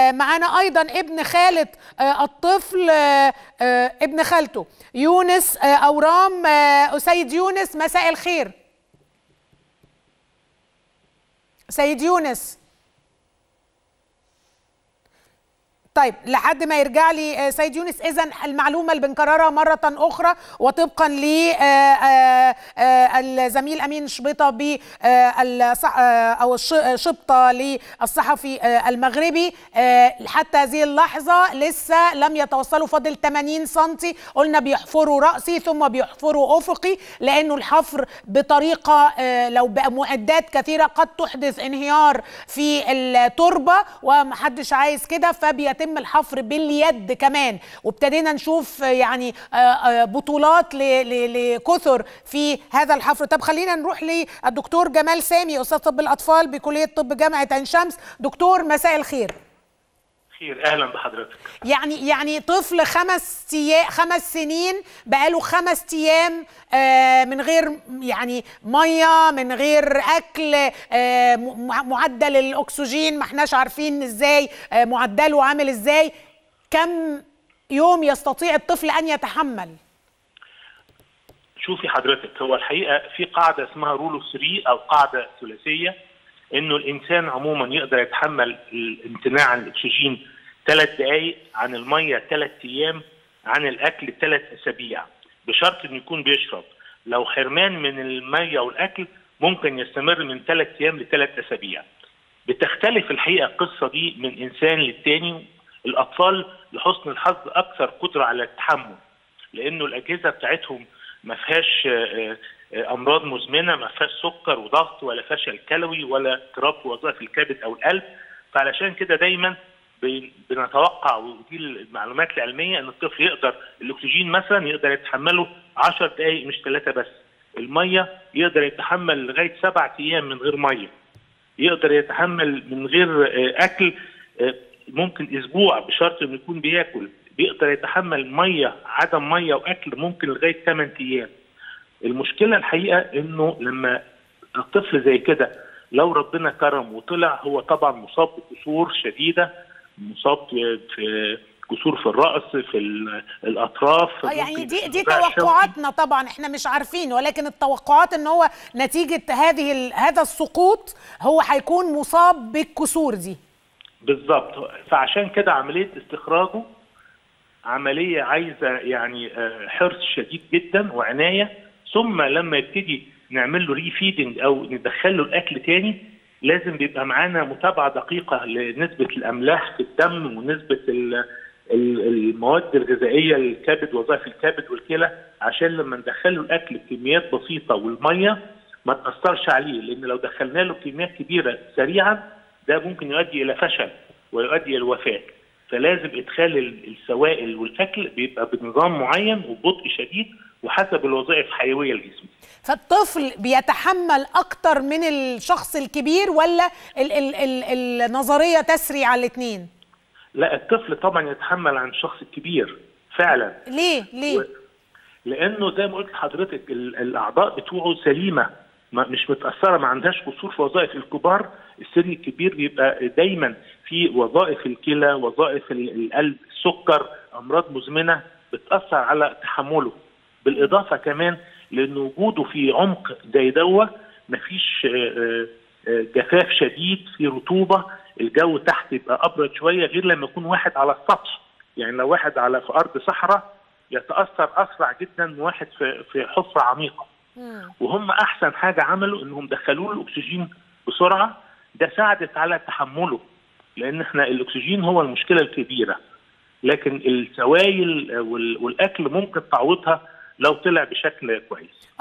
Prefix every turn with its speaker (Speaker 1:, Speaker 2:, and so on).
Speaker 1: آه، معانا ايضا ابن خالة آه، الطفل آه، آه، ابن خالته يونس آه، اورام آه، سيد يونس مساء الخير سيد يونس طيب لحد ما يرجع لي آه، سيد يونس اذا المعلومه اللي بنكررها مره اخرى وطبقا للزميل امين شبيطه ب او الش- شبطه للصحفي آه، المغربي آه، حتى هذه اللحظه لسه لم يتوصلوا فاضل 80 سم قلنا بيحفروا راسي ثم بيحفروا افقي لانه الحفر بطريقه آه، لو بمعدات كثيره قد تحدث انهيار في التربه ومحدش عايز كده فبيتم الحفر باليد كمان وابتدينا نشوف آه، يعني آه، آه، بطولات ل- ل- لكثر في هذا الحفر طب خلينا نروح للدكتور جمال سامي استاذ طب الاطفال بكليه طب جامعه عين شمس دكتور مساء الخير
Speaker 2: خير اهلا بحضرتك
Speaker 1: يعني يعني طفل خمس ايام خمس سنين بقاله خمس ايام آه، من غير يعني ميه من غير اكل آه، م- معدل الاكسجين ما احناش عارفين ازاي آه، معدله عامل ازاي كم يوم يستطيع الطفل ان يتحمل
Speaker 2: شوفي حضرتك هو الحقيقه في قاعده اسمها رول اوف 3 او قاعده ثلاثيه انه الانسان عموما يقدر يتحمل الامتناع عن الاكسجين ثلاث دقائق عن الميه ثلاث ايام عن الاكل ثلاث اسابيع بشرط انه يكون بيشرب لو حرمان من الميه والاكل ممكن يستمر من ثلاث ايام لثلاث اسابيع بتختلف الحقيقه القصه دي من انسان للتاني الاطفال لحسن الحظ اكثر قدره على التحمل لانه الاجهزه بتاعتهم ما فيهاش آه، آه، امراض مزمنه ما فيهاش سكر وضغط ولا فشل كلوي ولا اضطراب في وظائف الكبد او القلب فعلشان كده دايما بن- بنتوقع ودي المعلومات العلميه ان الطفل يقدر الاكسجين مثلا يقدر يتحمله 10 دقائق مش ثلاثه بس الميه يقدر يتحمل لغايه سبعة ايام من غير ميه يقدر يتحمل من غير آه، اكل آه، ممكن اسبوع بشرط انه يكون بياكل بيقدر يتحمل ميه عدم ميه واكل ممكن لغايه 8 ايام المشكله الحقيقه انه لما الطفل زي كده لو ربنا كرم وطلع هو طبعا مصاب بكسور شديده مصاب في كسور في الراس في ال- الاطراف
Speaker 1: آه، يعني
Speaker 2: ممكن
Speaker 1: دي دي
Speaker 2: ارتفاع شوكي.
Speaker 1: توقعاتنا طبعا احنا مش عارفين ولكن التوقعات ان هو نتيجه هذه ال- هذا السقوط هو هيكون مصاب بالكسور دي
Speaker 2: بالظبط فعشان كده عمليه استخراجه عمليه عايزه يعني آه، حرص شديد جدا وعنايه ثم لما يبتدي نعمل له ريفيدنج او ندخل له الاكل تاني لازم بيبقى معانا متابعه دقيقه لنسبه الاملاح في الدم ونسبه ال- ال- المواد الغذائيه للكبد وظائف الكبد والكلى عشان لما ندخل له الاكل بكميات بسيطه والميه ما تاثرش عليه لان لو دخلنا له كميات كبيره سريعا ده ممكن يؤدي الى فشل ويؤدي الى الوفاه فلازم ادخال ال- السوائل والاكل بيبقى بنظام معين وببطء شديد وحسب الوظائف الحيويه للجسم
Speaker 1: فالطفل بيتحمل اكتر من الشخص الكبير ولا ال ال ال النظريه تسري على الاثنين
Speaker 2: لا الطفل طبعا يتحمل عن الشخص الكبير فعلا
Speaker 1: ليه ليه
Speaker 2: و- لانه زي ما قلت لحضرتك ال- الاعضاء بتوعه سليمه ما مش متاثره ما عندهاش قصور في وظائف الكبار السن الكبير بيبقى دايما في وظائف الكلى وظائف ال- القلب السكر امراض مزمنه بتاثر على تحمله بالاضافه كمان لان وجوده في عمق زي دوا مفيش آه، آه، جفاف شديد في رطوبه الجو تحت يبقى ابرد شويه غير لما يكون واحد على السطح يعني لو واحد على في ارض صحراء يتاثر اسرع جدا من واحد في في حفره عميقه وهم احسن حاجه عملوا انهم دخلوا له الاكسجين بسرعه ده ساعدت على تحمله لان احنا الاكسجين هو المشكله الكبيره لكن السوائل وال- والاكل ممكن تعوضها لو طلع بشكل كويس